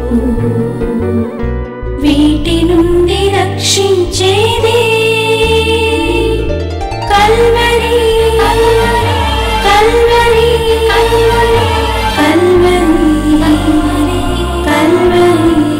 వీటి నుండి రక్షించేది కల్వరి కల్వరి కల్వరి కల్వరి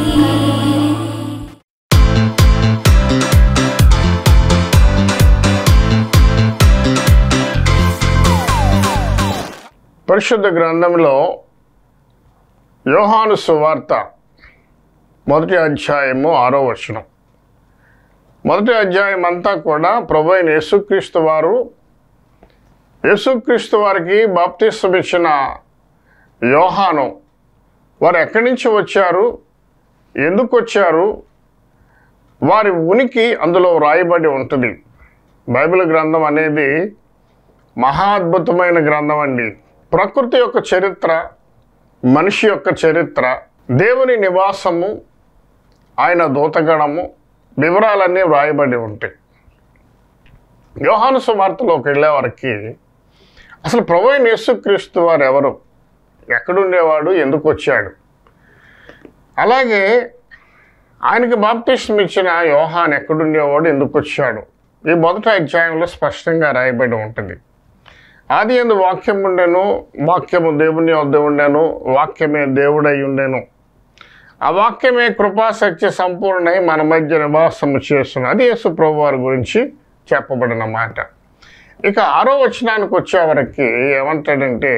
పరిశుద్ధ గ్రంథంలో యోహాను సువార్త మొదటి అధ్యాయము ఆరో వచనం మొదటి అధ్యాయం అంతా కూడా ప్రభు అయిన యేసుక్రీస్తు వారు యేసుక్రీస్తు వారికి బాప్తిస్తం ఇచ్చిన యోహాను వారు ఎక్కడి నుంచి వచ్చారు ఎందుకు వచ్చారు వారి ఉనికి అందులో వ్రాయబడి ఉంటుంది బైబిల్ గ్రంథం అనేది మహా అద్భుతమైన గ్రంథం అండి ప్రకృతి యొక్క చరిత్ర మనిషి యొక్క చరిత్ర దేవుని నివాసము ఆయన దూతగణము వివరాలన్నీ వ్రాయబడి ఉంటాయి యోహాను సువార్తలోకి వెళ్ళే వారికి అసలు ప్రభు అయిన యేసుక్రీస్తు వారు ఎవరు ఎక్కడుండేవాడు ఎందుకు వచ్చాడు అలాగే ఆయనకి బాప్తిష్టం ఇచ్చిన యోహాన్ ఎక్కడుండేవాడు ఎందుకు వచ్చాడు ఈ మొదటి అధ్యాయంలో స్పష్టంగా రాయబడి ఉంటుంది ఆది ఎందు వాక్యం ఉండెను వాక్యము దేవుని వద్ద ఉండెను వాక్యమే దేవుడై ఉండెను ఆ వాక్యమే కృపా సత్య సంపూర్ణై మన మధ్య నివాసము చేస్తున్న అది యేసు ప్రభు వారి గురించి చెప్పబడిన మాట ఇక ఆరో వచనానికి వచ్చేవరకు ఏమంటాడంటే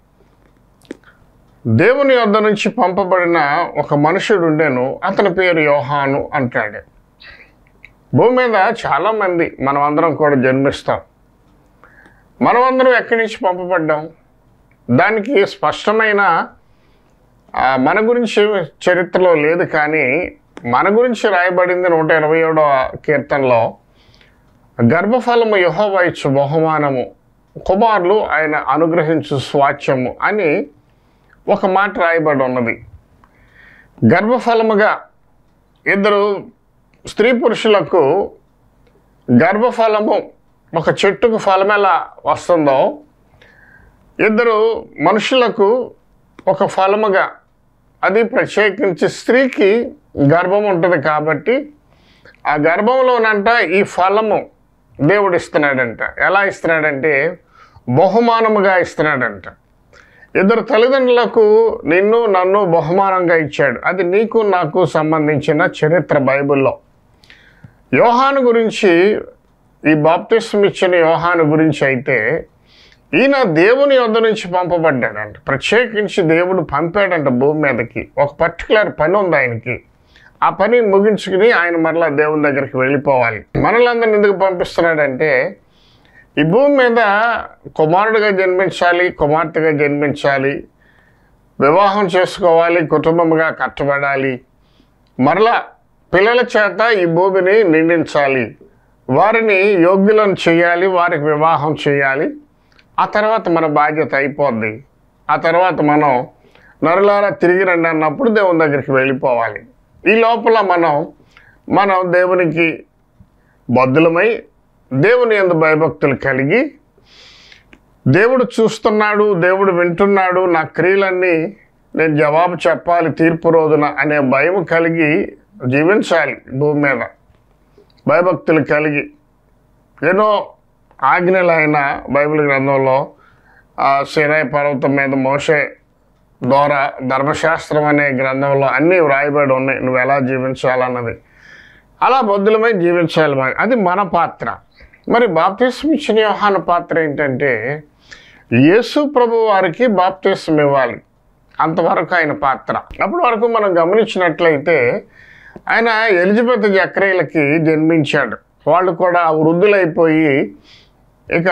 దేవుని వద్ద నుంచి పంపబడిన ఒక మనుషుడు ఉండెను అతని పేరు యోహాను అంటాడు భూమి మీద చాలామంది మనం అందరం కూడా జన్మిస్తాం మనమందరం ఎక్కడి నుంచి పంపబడ్డాం దానికి స్పష్టమైన ఆ, మన గురించి చరిత్రలో లేదు కానీ మన గురించి రాయబడింది నూట ఇరవై ఏడవ కీర్తనలో గర్భఫలము యహోవా ఇచ్చు బహుమానము కుమారులు ఆయన అనుగ్రహించు స్వాచ్యము అని ఒక మాట రాయబడి ఉన్నది గర్భఫలముగా ఇద్దరు స్త్రీ పురుషులకు గర్భఫలము ఒక చెట్టుకు ఫలం ఎలా వస్తుందో ఇద్దరు మనుషులకు ఒక ఫలముగా అది ప్రత్యేకించి స్త్రీకి గర్భం ఉంటుంది కాబట్టి ఆ గర్భంలోనంట ఈ ఫలము దేవుడు ఇస్తున్నాడంట ఎలా ఇస్తున్నాడంటే బహుమానముగా ఇస్తున్నాడంట ఇద్దరు తల్లిదండ్రులకు నిన్ను నన్ను బహుమానంగా ఇచ్చాడు అది నీకు నాకు సంబంధించిన చరిత్ర బైబిల్లో యోహాను గురించి ఈ బాప్తిస్మ్ ఇచ్చిన యోహాను గురించి అయితే ఈయన దేవుని యొద్ద నుంచి పంపబడ్డాడంట ప్రత్యేకించి దేవుడు పంపాడంట భూమి మీదకి ఒక పర్టికులర్ పని ఉంది ఆయనకి ఆ పని ముగించుకుని ఆయన మరలా దేవుని దగ్గరికి వెళ్ళిపోవాలి మనలందరిని ఎందుకు పంపిస్తున్నాడంటే ఈ భూమి మీద కుమారుడిగా జన్మించాలి కుమార్తెగా జన్మించాలి వివాహం చేసుకోవాలి కుటుంబంగా కట్టబడాలి మరలా పిల్లల చేత ఈ భూమిని నిండించాలి వారిని యోగ్యులను చేయాలి వారికి వివాహం చేయాలి ఆ తర్వాత మన బాధ్యత అయిపోద్ది ఆ తర్వాత మనం నరులారా తిరిగి రండి అన్నప్పుడు దేవుని దగ్గరికి వెళ్ళిపోవాలి ఈ లోపల మనం మనం దేవునికి బద్దులమై దేవుని ఎందు భయభక్తులు కలిగి దేవుడు చూస్తున్నాడు దేవుడు వింటున్నాడు నా క్రియలన్నీ నేను జవాబు చెప్పాలి తీర్పు రోజున అనే భయం కలిగి జీవించాలి భూమి మీద భయభక్తులు కలిగి ఎన్నో ఆజ్ఞలు ఆయన బైబిల్ గ్రంథంలో ఆ సినాయి పర్వతం మీద మోసే ద్వారా ధర్మశాస్త్రం అనే గ్రంథంలో అన్నీ వ్రాయబడి ఉన్నాయి నువ్వు ఎలా జీవించాలన్నది అలా బొద్దులమై జీవించాలి మరి అది మన పాత్ర మరి బాప్తిస్మ ఇచ్చిన యోహాను పాత్ర ఏంటంటే యేసు ప్రభు వారికి బాప్తిస్మ ఇవ్వాలి అంతవరకు ఆయన పాత్ర అప్పటి వరకు మనం గమనించినట్లయితే ఆయన ఎలిజబెత్ జక్రేలకి జన్మించాడు వాళ్ళు కూడా వృద్ధులైపోయి ఇక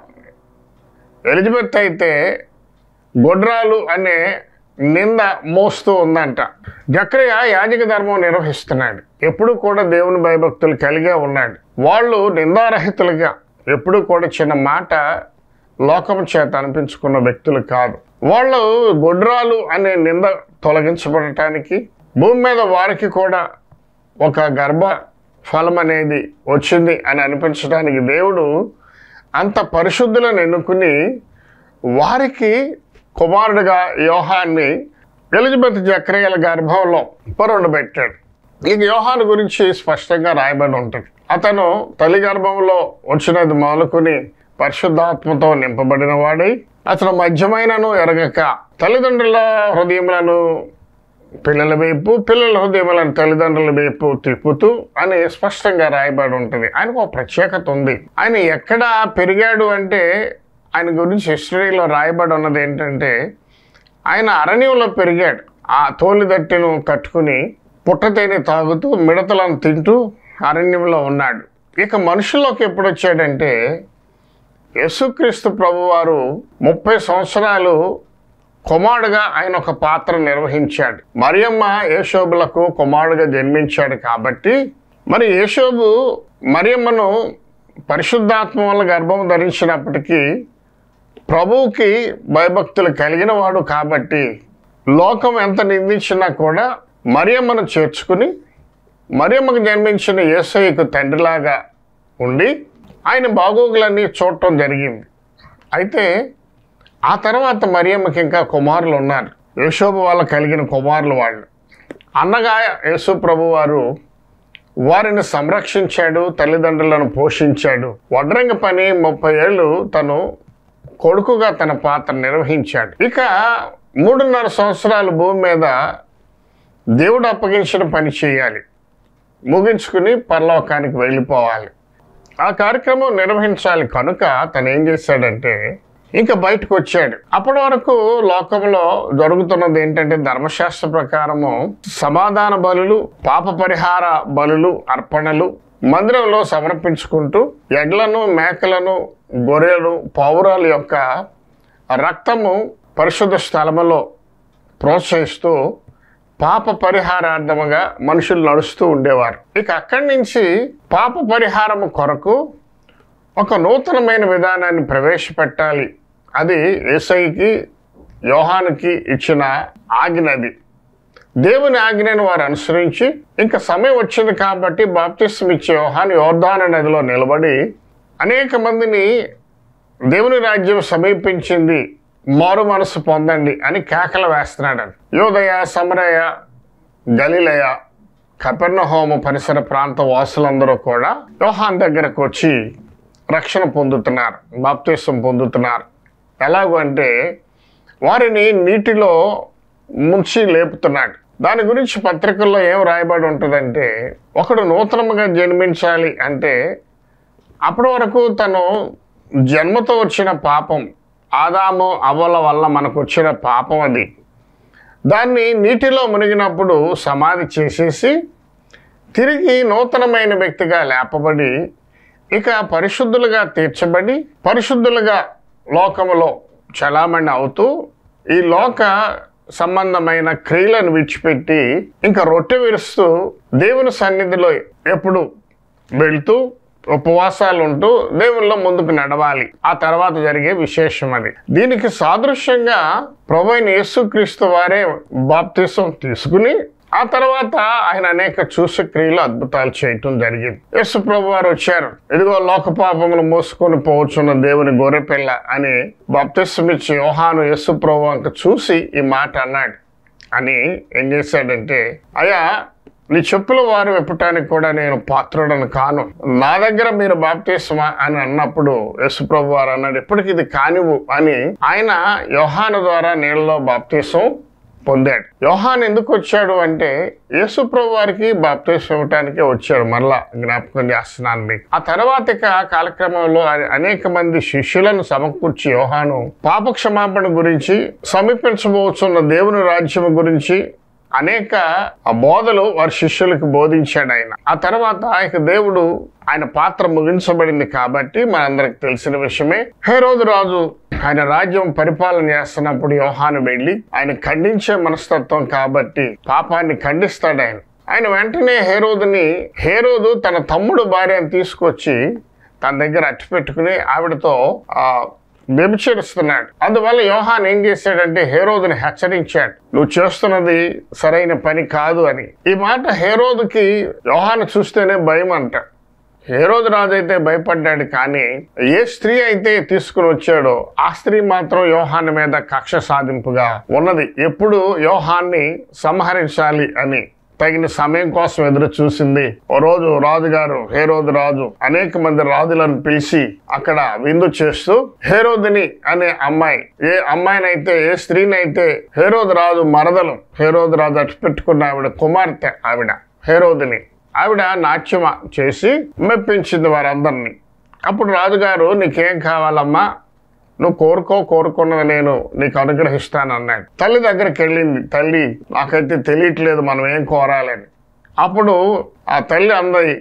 ఎలిజబెత్ అయితే గొడ్రాలు అనే నింద మోస్తూ ఉందంట జక్రయ్య యాజక ధర్మం నిర్వహిస్తున్నాడు ఎప్పుడు కూడా దేవుని భయభక్తులు కలిగే ఉన్నాడు వాళ్ళు నిందారహితులుగా ఎప్పుడు కూడా చిన్న మాట లోకం చేత అనిపించుకున్న వ్యక్తులు కాదు వాళ్ళు గొడ్రాలు అనే నింద తొలగించబడటానికి భూమి మీద వారికి కూడా ఒక గర్భ ఫలం అనేది వచ్చింది అని అనిపించడానికి దేవుడు అంత పరిశుద్ధులను ఎన్నుకుని వారికి కుమారుడిగా యోహాన్ని ఎలిజబెత్ జక్రియల గర్భంలో పెట్టాడు ఇక యోహాను గురించి స్పష్టంగా రాయబడి ఉంటుంది అతను తల్లి గర్భంలో వచ్చినది మొదలుకొని పరిశుద్ధాత్మతో నింపబడిన వాడై అతను మధ్యమైనను ఎరగక తల్లిదండ్రుల హృదయములను పిల్లల వైపు పిల్లల హృదయములను తల్లిదండ్రుల వైపు తిప్పుతూ అని స్పష్టంగా రాయబడి ఉంటుంది ఆయనకు ఒక ప్రత్యేకత ఉంది ఆయన ఎక్కడ పెరిగాడు అంటే ఆయన గురించి హిస్టరీలో రాయబడి ఉన్నది ఏంటంటే ఆయన అరణ్యంలో పెరిగాడు ఆ తోలిదట్టెను కట్టుకుని పుట్టతేనె తాగుతూ మిడతలను తింటూ అరణ్యంలో ఉన్నాడు ఇక మనుషుల్లోకి ఎప్పుడు వచ్చాడంటే యేసుక్రీస్తు ప్రభువారు ముప్పై సంవత్సరాలు కుమారుడుగా ఆయన ఒక పాత్ర నిర్వహించాడు మరియమ్మ యేషోబులకు కుమారుడుగా జన్మించాడు కాబట్టి మరి యేషోబు మరియమ్మను పరిశుద్ధాత్మ వల్ల గర్భం ధరించినప్పటికీ ప్రభువుకి భయభక్తులు కలిగిన వాడు కాబట్టి లోకం ఎంత నిందించినా కూడా మరియమ్మను చేర్చుకుని మరియమ్మకు జన్మించిన యేసయ్యకు తండ్రిలాగా ఉండి ఆయన బాగోగులన్నీ చూడటం జరిగింది అయితే ఆ తర్వాత మరియమ్మకి ఇంకా కుమారులు ఉన్నారు యేషోబు వాళ్ళ కలిగిన కుమారులు వాళ్ళు అన్నగా యేసు ప్రభు వారు వారిని సంరక్షించాడు తల్లిదండ్రులను పోషించాడు వడ్రంగ పని ముప్పై ఏళ్ళు తను కొడుకుగా తన పాత్ర నిర్వహించాడు ఇక మూడున్నర సంవత్సరాలు భూమి మీద దేవుడు అప్పగించిన పని చేయాలి ముగించుకుని పరలోకానికి వెళ్ళిపోవాలి ఆ కార్యక్రమం నిర్వహించాలి కనుక తను ఏం చేశాడంటే ఇంకా బయటకు వచ్చాడు అప్పటి వరకు లోకంలో జరుగుతున్నది ఏంటంటే ధర్మశాస్త్ర ప్రకారము సమాధాన బలులు పాప పరిహార బలులు అర్పణలు మందిరంలో సమర్పించుకుంటూ ఎడ్లను మేకలను గొర్రెలు పౌరాల యొక్క రక్తము పరిశుద్ధ స్థలములో ప్రోత్సహిస్తూ పాప పరిహారార్థముగా మనుషులు నడుస్తూ ఉండేవారు ఇక అక్కడి నుంచి పాప పరిహారము కొరకు ఒక నూతనమైన విధానాన్ని ప్రవేశపెట్టాలి అది ఏసైకి యోహానుకి ఇచ్చిన ఆజ్ఞది దేవుని ఆజ్ఞను వారు అనుసరించి ఇంకా సమయం వచ్చింది కాబట్టి బాప్తిస్తం ఇచ్చే యోహాను యోర్ధాన నదిలో నిలబడి అనేక మందిని దేవుని రాజ్యం సమీపించింది మారు మనసు పొందండి అని కేకలు వేస్తున్నాడు యోదయ సమరయ గలిలయ కపెర్ణహోమ పరిసర ప్రాంత వాసులందరూ కూడా యోహాన్ దగ్గరకు వచ్చి రక్షణ పొందుతున్నారు బాప్తిసం పొందుతున్నారు ఎలాగో అంటే వారిని నీటిలో ముంచి లేపుతున్నాడు దాని గురించి పత్రికల్లో ఏం రాయబడి ఉంటుందంటే ఒకడు నూతనముగా జన్మించాలి అంటే అప్పటి వరకు తను జన్మతో వచ్చిన పాపం ఆదాము అవల వల్ల మనకు వచ్చిన పాపం అది దాన్ని నీటిలో మునిగినప్పుడు సమాధి చేసేసి తిరిగి నూతనమైన వ్యక్తిగా లేపబడి ఇక పరిశుద్ధులుగా తీర్చబడి పరిశుద్ధులుగా లోకములో చలామణి అవుతూ ఈ లోక సంబంధమైన క్రియలను విడిచిపెట్టి ఇంకా రొట్టె విరుస్తూ దేవుని సన్నిధిలో ఎప్పుడు వెళ్తూ ఉపవాసాలు ఉంటూ దేవుల్లో ముందుకు నడవాలి ఆ తర్వాత జరిగే విశేషం అది దీనికి సాదృశ్యంగా ప్రభు అయిన యేసుక్రీస్తు వారే బాప్తిసం తీసుకుని ఆ తర్వాత ఆయన అనేక చూసక్రియలు అద్భుతాలు చేయటం జరిగింది యేసు ప్రభు వారు వచ్చారు ఇదిగో లోక పాపములు మోసుకొని పోవచ్చున్న దేవుని గొర్రెపిల్ల అని బాప్తిస్మిచ్చి యోహాను యేసు ప్రభు అంక చూసి ఈ మాట అన్నాడు అని ఏం చేశాడంటే అయ్యా నీ చెప్పుల వారు విప్పటానికి కూడా నేను పాత్రుడను కాను నా దగ్గర మీరు బాప్తీసమా అని అన్నప్పుడు యేసుప్రభు వారు అన్నాడు ఎప్పటికి ఇది కానివు అని ఆయన యోహాను ద్వారా నీళ్ళలో బాప్తీసం పొందాడు యోహాన్ ఎందుకు వచ్చాడు అంటే యేసుప్రభు వారికి బాప్తీసం ఇవ్వటానికే వచ్చాడు మరలా జ్ఞాపకం చేస్తున్నాను మీకు ఆ తర్వాత ఇక కాలక్రమంలో అ- అనేక మంది శిష్యులను సమకూర్చి యోహాను పాప క్షమాపణ గురించి సమీపించబోతున్న దేవుని రాజ్యం గురించి అనేక బోధలు వారి శిష్యులకు బోధించాడు ఆయన ఆ తర్వాత ఇక దేవుడు ఆయన పాత్ర ముగించబడింది కాబట్టి మనందరికి తెలిసిన విషయమే హేరోదు రాజు ఆయన రాజ్యం పరిపాలన చేస్తున్నప్పుడు యోహాను వెళ్ళి ఆయన ఖండించే మనస్తత్వం కాబట్టి పాపాన్ని ఖండిస్తాడు ఆయన ఆయన వెంటనే హేరోదుని హేరోదు తన తమ్ముడు భార్యను తీసుకొచ్చి తన దగ్గర అట్టి పెట్టుకుని ఆవిడతో ఆ వ్యభిచరిస్తున్నాడు అందువల్ల యోహాన్ ఏం చేశాడంటే హేరోదుని హెచ్చరించాడు నువ్వు చేస్తున్నది సరైన పని కాదు అని ఈ మాట హేరోదుకి యోహాను చూస్తేనే భయం అంట హేరోదు రాజు అయితే భయపడ్డాడు కానీ ఏ స్త్రీ అయితే తీసుకుని వచ్చాడో ఆ స్త్రీ మాత్రం యోహాన్ మీద కక్ష సాధింపుగా ఉన్నది ఎప్పుడు యోహాన్ని సంహరించాలి అని తగిన సమయం కోసం ఎదురు చూసింది ఓ రోజు రాజుగారు హేరోదు రాజు అనేక మంది రాజులను పిలిచి అక్కడ విందు చేస్తూ హేరోదిని అనే అమ్మాయి ఏ అమ్మాయినైతే ఏ స్త్రీనైతే హేరోదు రాజు మరదలు హేరోదు రాజు అటు పెట్టుకున్న ఆవిడ కుమార్తె ఆవిడ హేరోదిని ఆవిడ నాట్యం చేసి మెప్పించింది వారందరినీ అప్పుడు రాజుగారు నీకేం కావాలమ్మా నువ్వు కోరుకో కోరుకున్నది నేను నీకు అనుగ్రహిస్తాను అన్నాడు తల్లి దగ్గరికి వెళ్ళింది తల్లి నాకైతే తెలియట్లేదు మనం ఏం కోరాలని అప్పుడు ఆ తల్లి అంది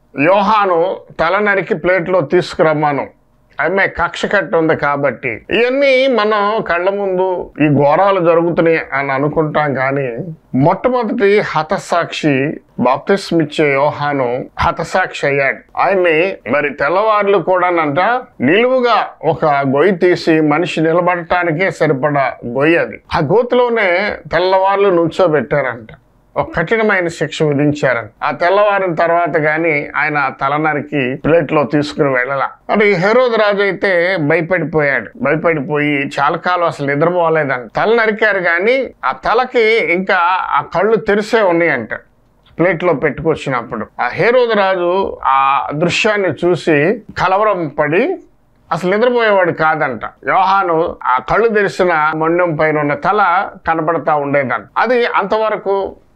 యోహాను తల నరికి ప్లేట్లో తీసుకురమ్మాను ఆమె కక్ష కట్టి ఉంది కాబట్టి ఇవన్నీ మనం కళ్ళ ముందు ఈ ఘోరాలు జరుగుతున్నాయి అని అనుకుంటాం కానీ మొట్టమొదటి హతసాక్షి బాప్తిస్మ్ ఇచ్చే యోహాను హతసాక్షి అయ్యాడు ఆయన్ని మరి తెల్లవార్లు కూడానంట నిలువుగా ఒక గొయ్యి తీసి మనిషి నిలబడటానికే సరిపడా గొయ్యి అది ఆ గోతులోనే తెల్లవార్లు నుంచోబెట్టారంట ఒక కఠినమైన శిక్ష విధించారని ఆ తెల్లవారిన తర్వాత గాని ఆయన తలనరికి ప్లేట్ లో తీసుకుని వెళ్ళాల అంటే ఈ హెరోద్ రాజు అయితే భయపడిపోయాడు భయపడిపోయి చాలా కాలం అసలు నిద్రపోలేదంట తల నరికారు కానీ ఆ తలకి ఇంకా ఆ కళ్ళు తెరిసే ఉన్నాయంట ప్లేట్లో పెట్టుకొచ్చినప్పుడు ఆ హేరోద్ రాజు ఆ దృశ్యాన్ని చూసి కలవరం పడి అసలు నిద్రపోయేవాడు కాదంట యోహాను ఆ కళ్ళు తెరిసిన మొండెం పైన ఉన్న తల కనబడతా ఉండేదంట అది అంతవరకు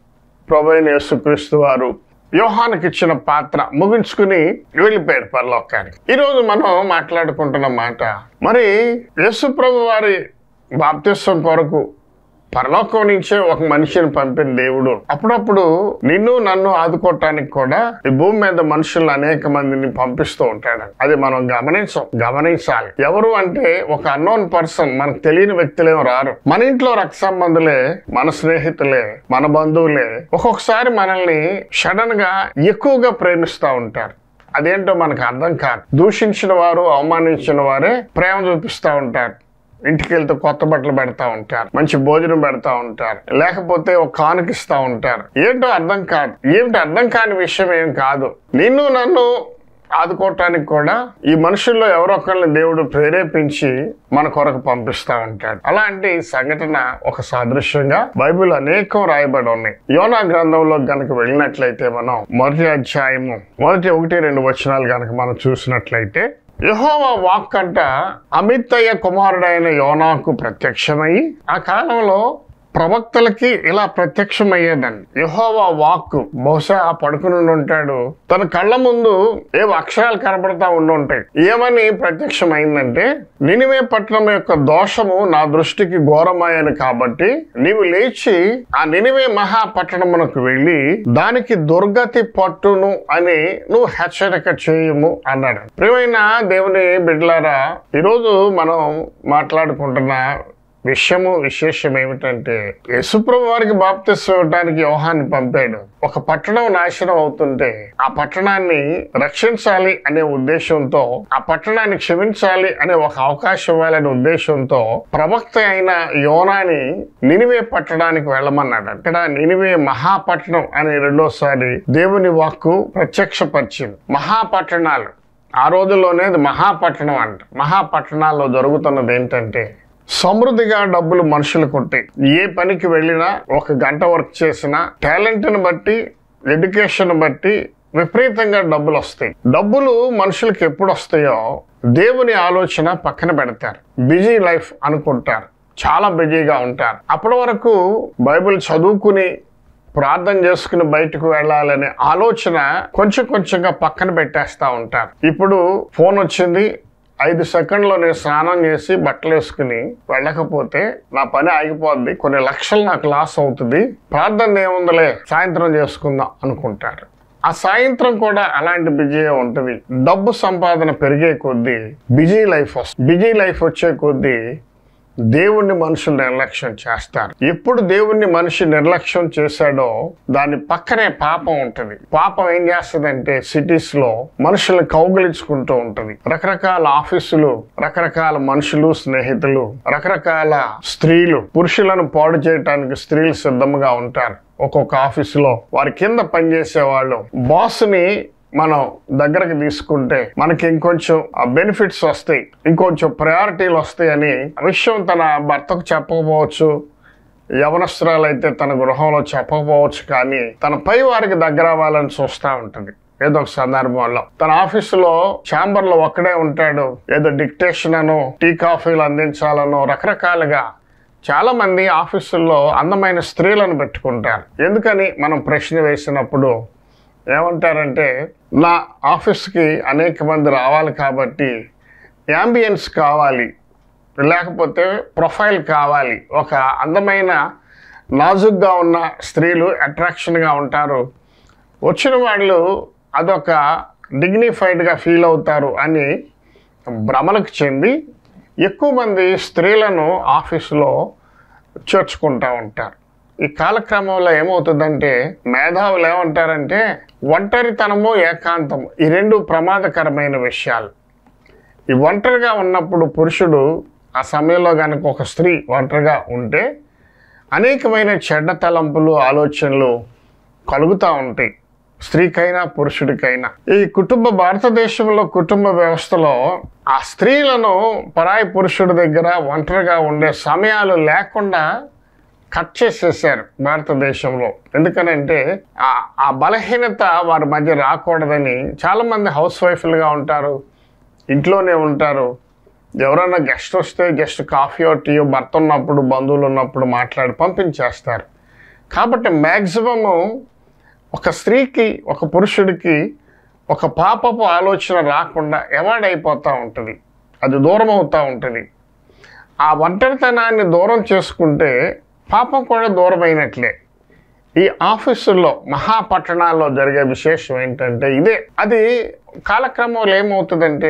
ప్రభైన యేసుక్రీస్తు వారు యోహానికి ఇచ్చిన పాత్ర ముగించుకుని వెళ్ళిపోయాడు పరలోకానికి ఈరోజు మనం మాట్లాడుకుంటున్న మాట మరి యేసు ప్రభు వారి బాప్తిస్వం కొరకు పరలోకం నుంచే ఒక మనిషిని పంపిన దేవుడు అప్పుడప్పుడు నిన్ను నన్ను ఆదుకోవటానికి కూడా ఈ భూమి మీద మనుషులు అనేక మందిని పంపిస్తూ ఉంటాడు అది మనం గమనించం గమనించాలి ఎవరు అంటే ఒక అన్నోన్ పర్సన్ మనకు తెలియని వ్యక్తులేం రారు మన ఇంట్లో రక్త సంబంధులే మన స్నేహితులే మన బంధువులే ఒక్కొక్కసారి మనల్ని సడన్ గా ఎక్కువగా ప్రేమిస్తూ ఉంటారు అదేంటో మనకు అర్థం కాదు దూషించిన వారు అవమానించిన వారే ప్రేమ చూపిస్తూ ఉంటారు ఇంటికి వెళ్తే కొత్త బట్టలు పెడతా ఉంటారు మంచి భోజనం పెడతా ఉంటారు లేకపోతే ఒక కానుకిస్తా ఉంటారు ఏంటో అర్థం కాదు ఏమిటి అర్థం కాని విషయం ఏం కాదు నిన్ను నన్ను ఆదుకోవటానికి కూడా ఈ మనుషుల్లో ఎవరొకరిని దేవుడు ప్రేరేపించి మన కొరకు పంపిస్తా ఉంటాడు అలాంటి సంఘటన ఒక సాదృశ్యంగా బైబిల్ అనేకం రాయబడి ఉన్నాయి యోనా గ్రంథంలో గనక వెళ్ళినట్లయితే మనం మొదటి అధ్యాయము మొదటి ఒకటి రెండు వచనాలు గనక మనం చూసినట్లయితే యెహోవా వాక్ అంట అమిత్తయ్య కుమారుడైన యోనాకు ప్రత్యక్షమై ఆ కాలంలో ప్రవక్తలకి ఇలా ప్రత్యక్షమయ్యేదండి యెహోవా వాక్ బహుశా ఆ పడుకుని ఉంటాడు తన కళ్ళ ముందు ఏవో అక్షరాలు కనబడతా ఉండి ఉంటాయి ఏమని ప్రత్యక్షమైందంటే నినివే పట్టణం యొక్క దోషము నా దృష్టికి ఘోరమాయను కాబట్టి నీవు లేచి ఆ నినివే మహాపట్టణమునకు వెళ్ళి దానికి దుర్గతి పట్టును అని నువ్వు హెచ్చరిక చేయము అన్నాడు ప్రియమైన దేవుని బిడ్డలారా ఈరోజు మనం మాట్లాడుకుంటున్న విషయము విశేషం ఏమిటంటే యేసుప్రభు వారికి బాప్తిస్వం ఇవ్వడానికి యోహాన్ని పంపాడు ఒక పట్టణం నాశనం అవుతుంటే ఆ పట్టణాన్ని రక్షించాలి అనే ఉద్దేశంతో ఆ పట్టణాన్ని క్షమించాలి అనే ఒక అవకాశం ఇవ్వాలనే ఉద్దేశంతో ప్రవక్త అయిన యోనాని నినివే పట్టణానికి వెళ్ళమన్నాడు అక్కడ నినివే మహాపట్టణం అనే రెండోసారి దేవుని వాక్కు ప్రత్యక్షపరిచింది మహాపట్టణాలు ఆ రోజుల్లోనే అది మహాపట్టణం అంట మహాపట్టణాల్లో జరుగుతున్నది ఏంటంటే సమృద్ధిగా డబ్బులు మనుషులు కొట్టి ఏ పనికి వెళ్ళినా ఒక గంట వర్క్ చేసినా టాలెంట్ని బట్టి ఎడ్యుకేషన్ బట్టి విపరీతంగా డబ్బులు వస్తాయి డబ్బులు మనుషులకు ఎప్పుడు వస్తాయో దేవుని ఆలోచన పక్కన పెడతారు బిజీ లైఫ్ అనుకుంటారు చాలా బిజీగా ఉంటారు అప్పటి వరకు బైబిల్ చదువుకుని ప్రార్థన చేసుకుని బయటకు వెళ్ళాలనే ఆలోచన కొంచెం కొంచెంగా పక్కన పెట్టేస్తా ఉంటారు ఇప్పుడు ఫోన్ వచ్చింది ఐదు సెకండ్లో నేను స్నానం చేసి బట్టలు వేసుకుని వెళ్ళకపోతే నా పని ఆగిపోద్ది కొన్ని లక్షలు నాకు లాస్ అవుతుంది ప్రార్థన ఏముందిలే సాయంత్రం చేసుకుందాం అనుకుంటారు ఆ సాయంత్రం కూడా అలాంటి బిజీ ఉంటుంది డబ్బు సంపాదన పెరిగే కొద్దీ బిజీ లైఫ్ వస్తుంది బిజీ లైఫ్ వచ్చే కొద్దీ దేవుణ్ణి మనుషులు నిర్లక్ష్యం చేస్తారు ఎప్పుడు దేవుణ్ణి మనిషి నిర్లక్ష్యం చేశాడో దాని పక్కనే పాపం ఉంటుంది పాపం ఏం చేస్తుందంటే సిటీస్ లో మనుషులను కౌగిలించుకుంటూ ఉంటుంది రకరకాల ఆఫీసులు రకరకాల మనుషులు స్నేహితులు రకరకాల స్త్రీలు పురుషులను పాడు చేయటానికి స్త్రీలు సిద్ధంగా ఉంటారు ఒక్కొక్క ఆఫీసులో వారి కింద పనిచేసే వాళ్ళు బాస్ని మనం దగ్గరకు తీసుకుంటే మనకి ఇంకొంచెం బెనిఫిట్స్ వస్తాయి ఇంకొంచెం ప్రయారిటీలు వస్తాయి అని ఆ విషయం తన భర్తకు చెప్పకపోవచ్చు యవనస్త్రాలు అయితే తన గృహంలో చెప్పకపోవచ్చు కానీ తన పై వారికి దగ్గర అవ్వాలని చూస్తూ ఉంటుంది ఏదో ఒక సందర్భంలో తన ఆఫీసులో ఛాంబర్ లో ఒక్కడే ఉంటాడు ఏదో డిక్టేషన్ అనో టీ కాఫీలు అందించాలనో రకరకాలుగా చాలా మంది ఆఫీసుల్లో అందమైన స్త్రీలను పెట్టుకుంటారు ఎందుకని మనం ప్రశ్న వేసినప్పుడు ఏమంటారంటే నా ఆఫీస్కి అనేక మంది రావాలి కాబట్టి యాంబియన్స్ కావాలి లేకపోతే ప్రొఫైల్ కావాలి ఒక అందమైన నాజుగ్గా ఉన్న స్త్రీలు అట్రాక్షన్గా ఉంటారు వచ్చిన వాళ్ళు అదొక డిగ్నిఫైడ్గా ఫీల్ అవుతారు అని భ్రమలకు చెంది ఎక్కువ మంది స్త్రీలను ఆఫీసులో చేర్చుకుంటూ ఉంటారు ఈ కాలక్రమంలో ఏమవుతుందంటే మేధావులు ఏమంటారంటే ఒంటరితనము ఏకాంతము ఈ రెండు ప్రమాదకరమైన విషయాలు ఈ ఒంటరిగా ఉన్నప్పుడు పురుషుడు ఆ సమయంలో కనుక ఒక స్త్రీ ఒంటరిగా ఉంటే అనేకమైన చెడ్డ తలంపులు ఆలోచనలు కలుగుతూ ఉంటాయి స్త్రీకైనా పురుషుడికైనా ఈ కుటుంబ భారతదేశంలో కుటుంబ వ్యవస్థలో ఆ స్త్రీలను పరాయి పురుషుడి దగ్గర ఒంటరిగా ఉండే సమయాలు లేకుండా కట్ చేసేసారు భారతదేశంలో ఎందుకనంటే ఆ ఆ బలహీనత వారి మధ్య రాకూడదని చాలామంది హౌస్ వైఫ్లుగా ఉంటారు ఇంట్లోనే ఉంటారు ఎవరైనా గెస్ట్ వస్తే జస్ట్ కాఫీ టీయో భర్త ఉన్నప్పుడు బంధువులు ఉన్నప్పుడు మాట్లాడి పంపించేస్తారు కాబట్టి మ్యాక్సిమము ఒక స్త్రీకి ఒక పురుషుడికి ఒక పాపపు ఆలోచన రాకుండా అవాయిడ్ అయిపోతూ ఉంటుంది అది దూరం అవుతూ ఉంటుంది ఆ ఒంటరితనాన్ని దూరం చేసుకుంటే పాపం కూడా దూరం అయినట్లే ఈ ఆఫీసుల్లో మహాపట్టణాల్లో జరిగే విశేషం ఏంటంటే ఇదే అది కాలక్రమంలో ఏమవుతుందంటే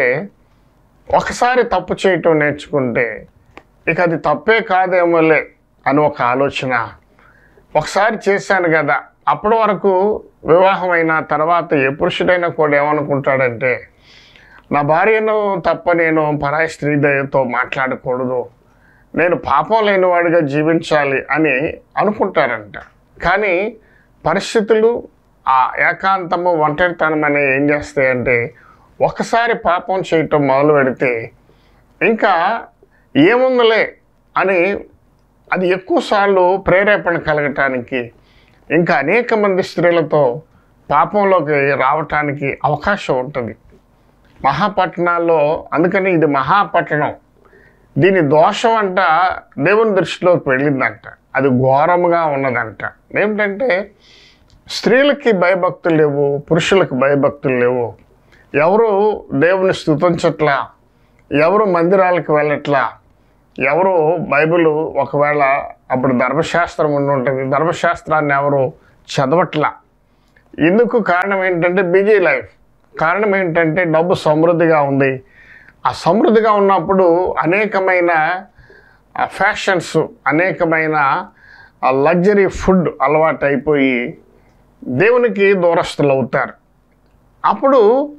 ఒకసారి తప్పు చేయటం నేర్చుకుంటే ఇక అది తప్పే కాదేమోలే అని ఒక ఆలోచన ఒకసారి చేశాను కదా అప్పటి వరకు వివాహమైన తర్వాత ఏ పురుషుడైనా కూడా ఏమనుకుంటాడంటే నా భార్యను తప్ప నేను పరాయి స్త్రీ దయతో మాట్లాడకూడదు నేను పాపం లేనివాడిగా జీవించాలి అని అనుకుంటారంట కానీ పరిస్థితులు ఆ ఏకాంతము ఒంటరితనం అనేవి ఏం చేస్తాయంటే ఒకసారి పాపం చేయటం మొదలు పెడితే ఇంకా ఏముందిలే అని అది ఎక్కువసార్లు ప్రేరేపణ కలగటానికి ఇంకా అనేక మంది స్త్రీలతో పాపంలోకి రావటానికి అవకాశం ఉంటుంది మహాపట్టణాల్లో అందుకని ఇది మహాపట్టణం దీని దోషం అంట దేవుని దృష్టిలోకి వెళ్ళిందంట అది ఘోరముగా ఉన్నదంట ఏమిటంటే స్త్రీలకి భయభక్తులు లేవు పురుషులకు భయభక్తులు లేవు ఎవరు దేవుని స్తుతించట్లా ఎవరు మందిరాలకు వెళ్ళట్లా ఎవరు బైబిల్ ఒకవేళ అప్పుడు ధర్మశాస్త్రం ఉండి ఉంటుంది ధర్మశాస్త్రాన్ని ఎవరు చదవట్లా ఇందుకు కారణం ఏంటంటే బిజీ లైఫ్ కారణం ఏంటంటే డబ్బు సమృద్ధిగా ఉంది ఆ సమృద్ధిగా ఉన్నప్పుడు అనేకమైన ఫ్యాషన్స్ అనేకమైన లగ్జరీ ఫుడ్ అలవాటు అయిపోయి దేవునికి దూరస్తులు అవుతారు అప్పుడు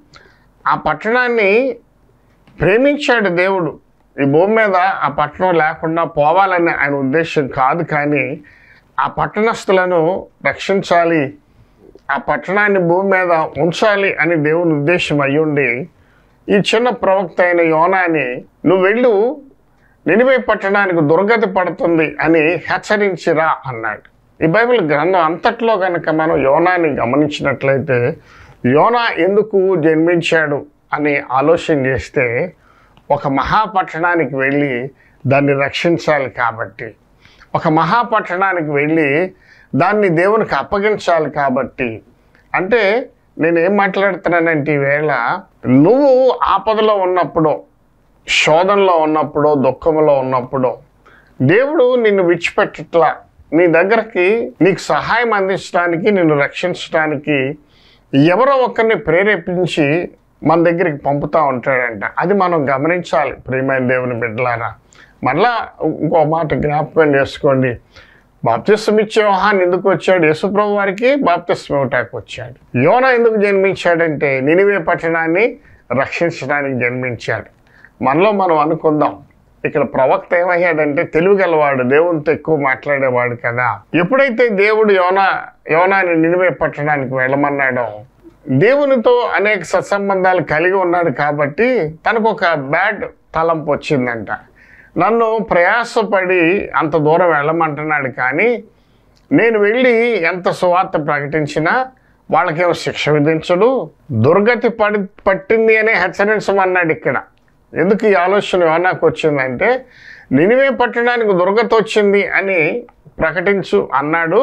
ఆ పట్టణాన్ని ప్రేమించాడు దేవుడు ఈ భూమి మీద ఆ పట్టణం లేకుండా పోవాలని ఆయన ఉద్దేశం కాదు కానీ ఆ పట్టణస్థులను రక్షించాలి ఆ పట్టణాన్ని భూమి మీద ఉంచాలి అని దేవుని ఉద్దేశం అయ్యుండి ఈ చిన్న ప్రవక్త అయిన యోనాని నువ్వు వెళ్ళు నినివే పట్టణానికి దుర్గతి పడుతుంది అని హెచ్చరించిరా అన్నాడు ఈ బైబిల్ గ్రంథం అంతట్లో కనుక మనం యోనాని గమనించినట్లయితే యోనా ఎందుకు జన్మించాడు అని ఆలోచన చేస్తే ఒక మహాపట్టణానికి వెళ్ళి దాన్ని రక్షించాలి కాబట్టి ఒక మహాపట్టణానికి వెళ్ళి దాన్ని దేవునికి అప్పగించాలి కాబట్టి అంటే నేను ఏం మాట్లాడుతున్నానంటే ఈవేళ నువ్వు ఆపదలో ఉన్నప్పుడు శోధనలో ఉన్నప్పుడు దుఃఖంలో ఉన్నప్పుడు దేవుడు నిన్ను విడిచిపెట్టట్లా నీ దగ్గరికి నీకు సహాయం అందించడానికి నిన్ను రక్షించడానికి ఎవరో ఒకరిని ప్రేరేపించి మన దగ్గరికి పంపుతూ ఉంటాడంట అది మనం గమనించాలి ప్రియమైన దేవుని బిడ్డలారా మళ్ళా ఇంకో మాట జ్ఞాపకం చేసుకోండి బాప్తిస్తం ఇచ్చే యోహాన్ ఎందుకు వచ్చాడు యేసుప్రభు వారికి బాప్తిస్తం ఇవ్వటానికి వచ్చాడు యోన ఎందుకు జన్మించాడంటే నినివే పట్టణాన్ని రక్షించడానికి జన్మించాడు మనలో మనం అనుకుందాం ఇక్కడ ప్రవక్త ఏమయ్యాడంటే తెలివిగలవాడు దేవునితో ఎక్కువ మాట్లాడేవాడు కదా ఎప్పుడైతే దేవుడు యోనా యోనాని నినివే పట్టణానికి వెళ్ళమన్నాడో దేవునితో అనేక సత్సంబంధాలు కలిగి ఉన్నాడు కాబట్టి తనకు ఒక బ్యాడ్ తలంపు వచ్చిందంట నన్ను ప్రయాసపడి అంత దూరం వెళ్ళమంటున్నాడు కానీ నేను వెళ్ళి ఎంత సువార్త ప్రకటించినా వాళ్ళకేమో శిక్ష విధించడు దుర్గతి పడి పట్టింది అనే హెచ్చరించమన్నాడు ఇక్కడ ఎందుకు ఈ ఆలోచన యోనాకు వచ్చిందంటే నినివే పట్టడానికి దుర్గతి వచ్చింది అని ప్రకటించు అన్నాడు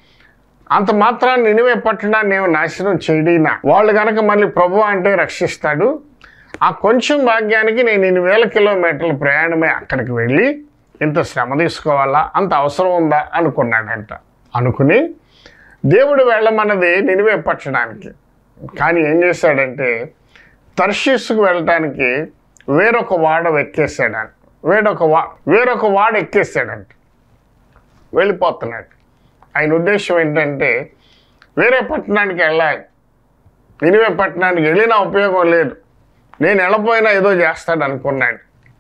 అంత మాత్రాన్ని నినివే పట్టణాన్ని ఏమో నాశనం చేయడినా వాళ్ళు కనుక మళ్ళీ ప్రభు అంటే రక్షిస్తాడు ఆ కొంచెం భాగ్యానికి నేను ఇన్ని వేల కిలోమీటర్ల ప్రయాణమే అక్కడికి వెళ్ళి ఇంత శ్రమ తీసుకోవాలా అంత అవసరం ఉందా అనుకున్నాడంట అనుకుని దేవుడు వెళ్ళమన్నది నినివే పట్టడానికి కానీ ఏం చేశాడంటే తర్షీస్కు వెళ్ళటానికి వేరొక వాడ ఎక్కేసాడంట వేరొక వా వేరొక వాడ ఎక్కేసాడంట వెళ్ళిపోతున్నాడు ఆయన ఉద్దేశం ఏంటంటే వేరే పట్టణానికి వెళ్ళాలి నినివే పట్టణానికి వెళ్ళినా ఉపయోగం లేదు నేను వెళ్ళపోయినా ఏదో చేస్తాడు అనుకున్నాడు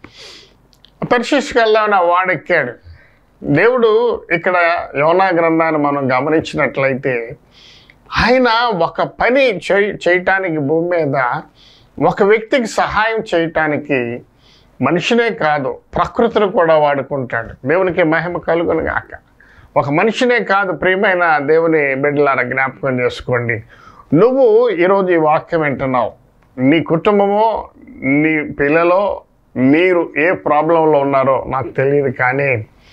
తర్షిష్కి వెళ్దామని ఆ వాడెక్కాడు దేవుడు ఇక్కడ యోనా గ్రంథాన్ని మనం గమనించినట్లయితే ఆయన ఒక పని చేయ చేయటానికి భూమి మీద ఒక వ్యక్తికి సహాయం చేయటానికి మనిషినే కాదు ప్రకృతిని కూడా వాడుకుంటాడు దేవునికి మహిమ కలుగును గాక ఒక మనిషినే కాదు ప్రియమైన దేవుని బిడ్డలారా జ్ఞాపకం చేసుకోండి నువ్వు ఈరోజు ఈ వాక్యం వింటున్నావు నీ కుటుంబమో నీ పిల్లలో మీరు ఏ ప్రాబ్లంలో ఉన్నారో నాకు తెలియదు కానీ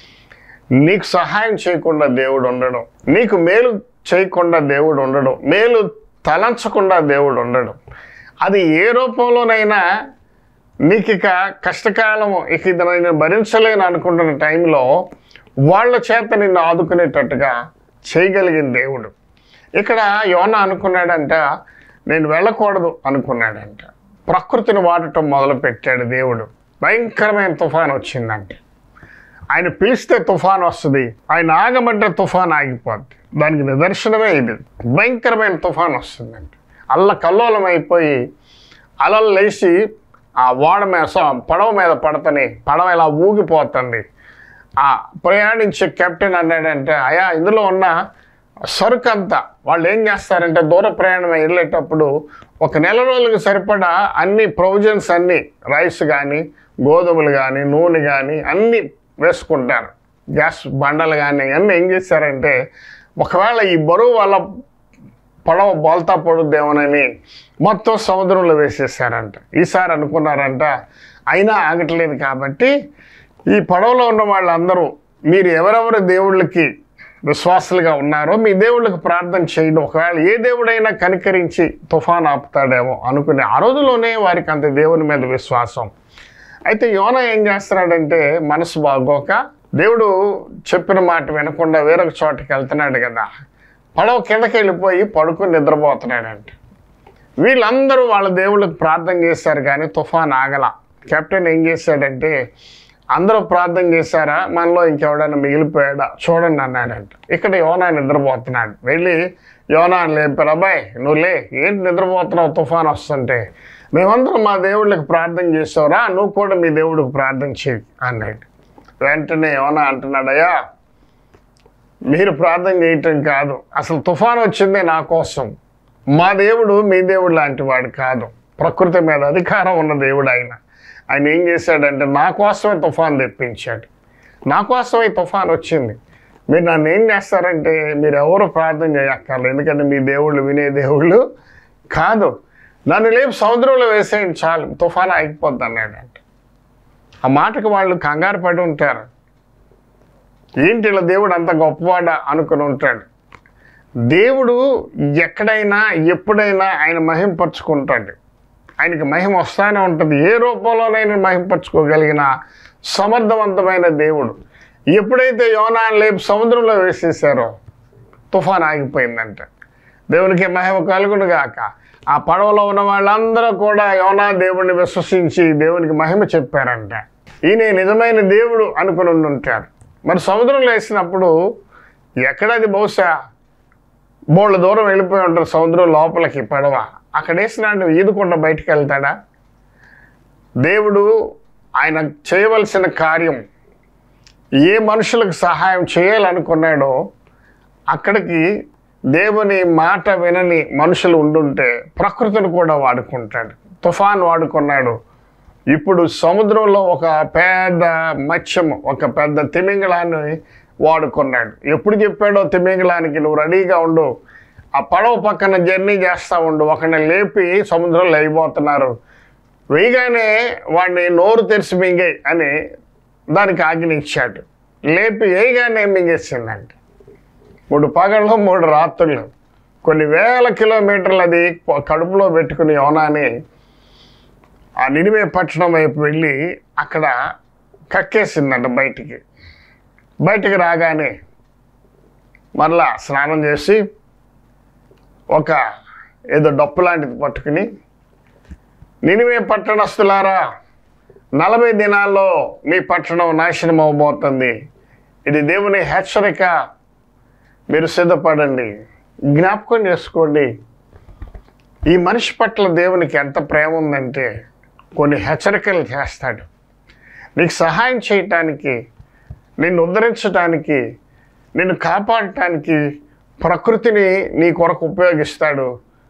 నీకు సహాయం చేయకుండా దేవుడు ఉండడం నీకు మేలు చేయకుండా దేవుడు ఉండడం మేలు తలంచకుండా దేవుడు ఉండడం అది ఏ రూపంలోనైనా నీకు ఇక కష్టకాలము ఇక ఇది నేను భరించలేను అనుకుంటున్న టైంలో వాళ్ళ చేత నిన్ను ఆదుకునేటట్టుగా చేయగలిగిన దేవుడు ఇక్కడ యోన అనుకున్నాడంట నేను వెళ్ళకూడదు అనుకున్నాడంట ప్రకృతిని వాడటం మొదలు పెట్టాడు దేవుడు భయంకరమైన తుఫాన్ వచ్చిందంటే ఆయన పిలిస్తే తుఫాన్ వస్తుంది ఆయన ఆగమంటే తుఫాన్ ఆగిపోద్ది దానికి నిదర్శనమే ఇది భయంకరమైన తుఫాన్ వస్తుందండి అల్ల కల్లోలం అయిపోయి అలలు లేచి ఆ ఓడ మీద సో- పడవ మీద పడతని పడవ ఇలా ఊగిపోతుంది ఆ ప్రయాణించే కెప్టెన్ అన్నాడంటే అయా ఇందులో ఉన్న సరుకు అంతా వాళ్ళు ఏం చేస్తారంటే దూర ప్రయాణం వెళ్ళేటప్పుడు ఒక నెల రోజులకు సరిపడా అన్ని ప్రొవిజన్స్ అన్నీ రైస్ కానీ గోధుమలు కానీ నూనె కానీ అన్నీ వేసుకుంటారు గ్యాస్ బండలు కానీ అన్నీ ఏం చేస్తారంటే ఒకవేళ ఈ బరువు వల్ల పడవ బోల్తా పడుద్దేమోనని మొత్తం సముద్రంలో వేసేసారంట ఈసారి అనుకున్నారంట అయినా ఆగట్లేదు కాబట్టి ఈ పడవలో ఉన్న వాళ్ళందరూ మీరు ఎవరెవరు దేవుళ్ళకి విశ్వాసులుగా ఉన్నారో మీ దేవుళ్ళకి ప్రార్థన చేయండి ఒకవేళ ఏ దేవుడైనా కనికరించి తుఫాన్ ఆపుతాడేమో అనుకునే ఆ రోజులోనే వారికి అంత దేవుని మీద విశ్వాసం అయితే యోన ఏం చేస్తున్నాడంటే మనసు బాగోక దేవుడు చెప్పిన మాట వినకుండా వేరొక చోటకి వెళ్తున్నాడు కదా పడవ కిందకి వెళ్ళిపోయి పడుకుని నిద్రపోతున్నాడంట వీళ్ళందరూ వాళ్ళ దేవుళ్ళకి ప్రార్థన చేశారు కానీ తుఫాన్ ఆగల కెప్టెన్ ఏం చేశాడంటే అందరూ ప్రార్థన చేశారా మనలో ఇంకెవడైనా మిగిలిపోయాడా చూడండి అన్నాడంట ఇక్కడ యోనా నిద్రపోతున్నాడు వెళ్ళి యోనా అని లేపారు అబ్బాయి నువ్వు లే ఏంటి నిద్రపోతున్నావు తుఫాన్ వస్తుంటే మేమందరం మా దేవుళ్ళకి ప్రార్థన చేసావురా నువ్వు కూడా మీ దేవుడికి ప్రార్థన చేయి అన్నాడు వెంటనే యోనా అంటున్నాడయ్యా మీరు ప్రార్థన చేయటం కాదు అసలు తుఫాన్ వచ్చిందే నా కోసం మా దేవుడు మీ దేవుడు లాంటి వాడు కాదు ప్రకృతి మీద అధికారం ఉన్న దేవుడు ఆయన ఆయన ఏం చేశాడంటే నా కోసమే తుఫాన్ తెప్పించాడు నా కోసమే ఈ తుఫాన్ వచ్చింది మీరు నన్ను ఏం చేస్తారంటే మీరు ఎవరు ప్రార్థన చేయక్కర్లేదు ఎందుకంటే మీ దేవుళ్ళు వినే దేవుళ్ళు కాదు నన్ను లేపు సముద్రంలో వేసేయండి చాలు తుఫాన్ ఆగిపోద్ది అన్నాడంట ఆ మాటకు వాళ్ళు కంగారు పడి ఉంటారు ఏంటి ఇలా దేవుడు అంత గొప్పవాడా అనుకుని ఉంటాడు దేవుడు ఎక్కడైనా ఎప్పుడైనా ఆయన మహింపరుచుకుంటాడు ఆయనకి మహిమ వస్తానే ఉంటుంది ఏ రూపంలోనైనా మహింపరుచుకోగలిగిన సమర్థవంతమైన దేవుడు ఎప్పుడైతే యోనాన్ని లేపు సముద్రంలో వేసేసారో తుఫాన్ ఆగిపోయిందంట దేవునికి మహిమ కలుగును గాక ఆ పడవలో ఉన్న వాళ్ళందరూ కూడా యోనా దేవుడిని విశ్వసించి దేవునికి మహిమ చెప్పారంట ఈయన నిజమైన దేవుడు అనుకుని ఉండి ఉంటారు మరి సముద్రంలో వేసినప్పుడు ఎక్కడది బహుశా బోళ్ళ దూరం వెళ్ళిపోయి ఉంటారు సముద్రం లోపలికి పడవ అక్కడ వేసినాడు ఈదుకుండా బయటికి వెళ్తాడా దేవుడు ఆయన చేయవలసిన కార్యం ఏ మనుషులకు సహాయం చేయాలనుకున్నాడో అక్కడికి దేవుని మాట వినని మనుషులు ఉండుంటే ప్రకృతిని కూడా వాడుకుంటాడు తుఫాన్ వాడుకున్నాడు ఇప్పుడు సముద్రంలో ఒక పెద్ద మత్స్యం ఒక పెద్ద తిమింగళాన్ని వాడుకున్నాడు ఎప్పుడు చెప్పాడో తిమింగళానికి నువ్వు రెడీగా ఉండు ఆ పడవ పక్కన జర్నీ చేస్తూ ఉండు ఒకరిని లేపి సముద్రంలో అయిపోతున్నారు వేయగానే వాడిని నోరు తెరిచి మింగే అని దానికి ఆజ్ఞ ఇచ్చాడు లేపి వేయగానే మింగేసిందండి మూడు పగళ్ళు మూడు రాత్రులు కొన్ని వేల కిలోమీటర్లు అది కడుపులో పెట్టుకుని యోనాని ఆ నినివే పట్టణం వైపు వెళ్ళి అక్కడ కక్కేసిందంట బయటికి బయటికి రాగానే మరలా స్నానం చేసి ఒక ఏదో డప్పు లాంటిది పట్టుకుని నినివే పట్టణస్తులారా నలభై దినాల్లో మీ పట్టణం నాశనం అవబోతుంది ఇది దేవుని హెచ్చరిక మీరు సిద్ధపడండి జ్ఞాపకం చేసుకోండి ఈ మనిషి పట్ల దేవునికి ఎంత ప్రేమ ఉందంటే కొన్ని హెచ్చరికలు చేస్తాడు నీకు సహాయం చేయటానికి నిన్ను ఉద్ధరించడానికి నిన్ను కాపాడటానికి ప్రకృతిని నీ కొరకు ఉపయోగిస్తాడు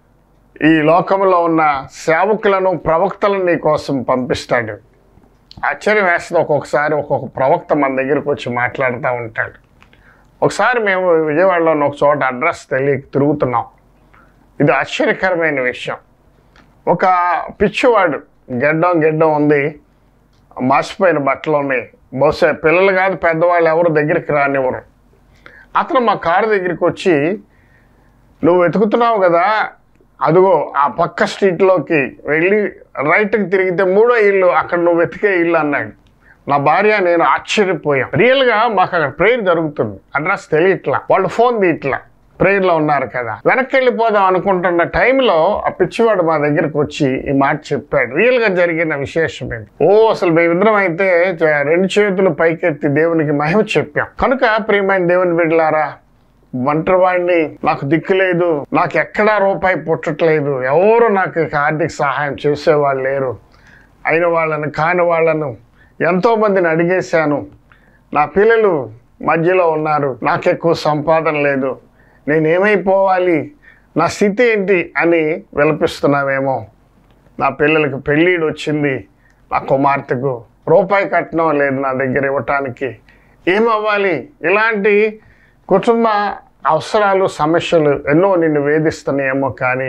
ఈ లోకంలో ఉన్న సేవకులను ప్రవక్తలను నీ కోసం పంపిస్తాడు ఆశ్చర్యం వేస్తుంది ఒక్కొక్కసారి ఒక్కొక్క ప్రవక్త మన దగ్గరికి వచ్చి మాట్లాడుతూ ఉంటాడు ఒకసారి మేము విజయవాడలో ఉన్న ఒక చోట అడ్రస్ తెలియ తిరుగుతున్నాం ఇది ఆశ్చర్యకరమైన విషయం ఒక పిచ్చివాడు గెడ్డం గెడ్డం ఉంది మాసిపోయిన బట్టలు ఉన్నాయి బహుశా పిల్లలు కాదు పెద్దవాళ్ళు ఎవరు దగ్గరికి రానివ్వరు అతను మా కారు దగ్గరికి వచ్చి నువ్వు వెతుకుతున్నావు కదా అదిగో ఆ పక్క స్ట్రీట్లోకి వెళ్ళి రైట్కి తిరిగితే మూడో ఇల్లు అక్కడ నువ్వు వెతికే ఇల్లు అన్నాడు నా భార్య నేను ఆశ్చర్యపోయాం రియల్గా మాకు అక్కడ ప్రేయర్ జరుగుతుంది అడ్రస్ తెలియట్లా వాళ్ళు ఫోన్ తీయట్లా ప్రేయర్లో ఉన్నారు కదా వెనక్కి వెళ్ళిపోదాం అనుకుంటున్న టైంలో ఆ పిచ్చివాడు మా దగ్గరికి వచ్చి ఈ మాట చెప్పాడు రియల్గా జరిగిన విశేషం ఏంటి ఓ అసలు మేమిద్దరం అయితే చ- రెండు చేతులు పైకెత్తి దేవునికి మహిమ చెప్పాం కనుక ప్రియమైన దేవుని బిడ్డలారా ఒంటరివాడిని నాకు దిక్కు లేదు నాకు ఎక్కడా రూపాయి పుట్టట్లేదు ఎవరు నాకు ఇక ఆర్థిక సహాయం చేసేవాళ్ళు లేరు అయిన వాళ్ళను కాని వాళ్ళను ఎంతోమందిని అడిగేశాను నా పిల్లలు మధ్యలో ఉన్నారు నాకు ఎక్కువ సంపాదన లేదు నేనేమైపోవాలి నా స్థితి ఏంటి అని విలపిస్తున్నావేమో నా పిల్లలకి పెళ్ళిడు వచ్చింది నా కుమార్తెకు రూపాయి కట్నం లేదు నా దగ్గర ఇవ్వటానికి ఏమవ్వాలి ఇలాంటి కుటుంబ అవసరాలు సమస్యలు ఎన్నో నిన్ను వేధిస్తున్నాయేమో కానీ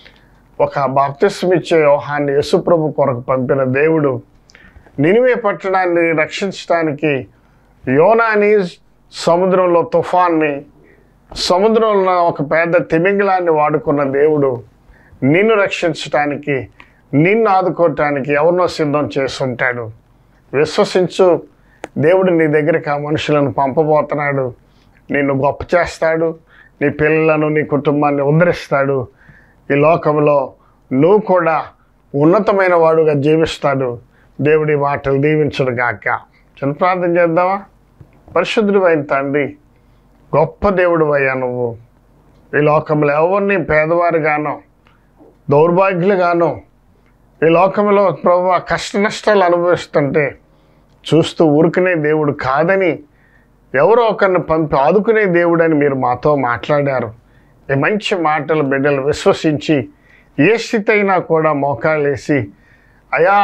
ఒక బాప్తిస్మ ఇచ్చే యోహాన్ని యేసుప్రభు కొరకు పంపిన దేవుడు నినివే పట్టణాన్ని రక్షించడానికి యోనాని సముద్రంలో తుఫాన్ని సముద్రంలో ఉన్న ఒక పెద్ద తిమింగలాన్ని వాడుకున్న దేవుడు నిన్ను రక్షించటానికి నిన్ను ఆదుకోవటానికి ఎవరినో సిద్ధం చేస్తుంటాడు విశ్వసించు దేవుడు నీ దగ్గరికి ఆ మనుషులను పంపబోతున్నాడు నిన్ను గొప్ప చేస్తాడు నీ పిల్లలను నీ కుటుంబాన్ని ఉద్ధరిస్తాడు ఈ లోకంలో నువ్వు కూడా ఉన్నతమైన వాడుగా జీవిస్తాడు దేవుడి మాటలు దీవించడు గాక చిన్న ప్రార్థన చేద్దామా పరిశుద్ధుడు అయిన తండ్రి గొప్ప దేవుడు అయ్యా నువ్వు ఈ లోకంలో ఎవరిని పేదవారుగానో దౌర్భాగ్యులుగానో ఈ లోకంలో ప్రభు కష్ట నష్టాలు అనుభవిస్తుంటే చూస్తూ ఊరుకునే దేవుడు కాదని ఎవరో ఒకరిని పంపి ఆదుకునే దేవుడని మీరు మాతో మాట్లాడారు ఈ మంచి మాటలు బిడ్డలు విశ్వసించి ఏ స్థితి అయినా కూడా మోకాళ్ళేసి అయా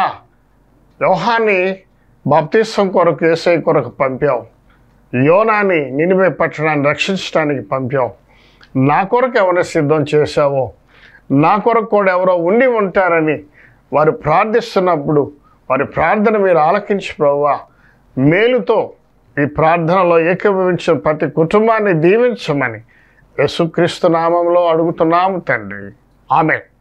యోహాన్ని బాప్తీసం కొరకు ఏసై కొరకు పంపావు యోనాని నినివే పట్టణాన్ని రక్షించడానికి పంపావు నా కొరకు ఎవరిని సిద్ధం చేశావో నా కొరకు కూడా ఎవరో ఉండి ఉంటారని వారు ప్రార్థిస్తున్నప్పుడు వారి ప్రార్థన మీరు ఆలకించి ప్రవ్వా మేలుతో ఈ ప్రార్థనలో ఏకీభవించిన ప్రతి కుటుంబాన్ని దీవించమని యేసుక్రీస్తు నామంలో అడుగుతున్నాము తండ్రి ఆమె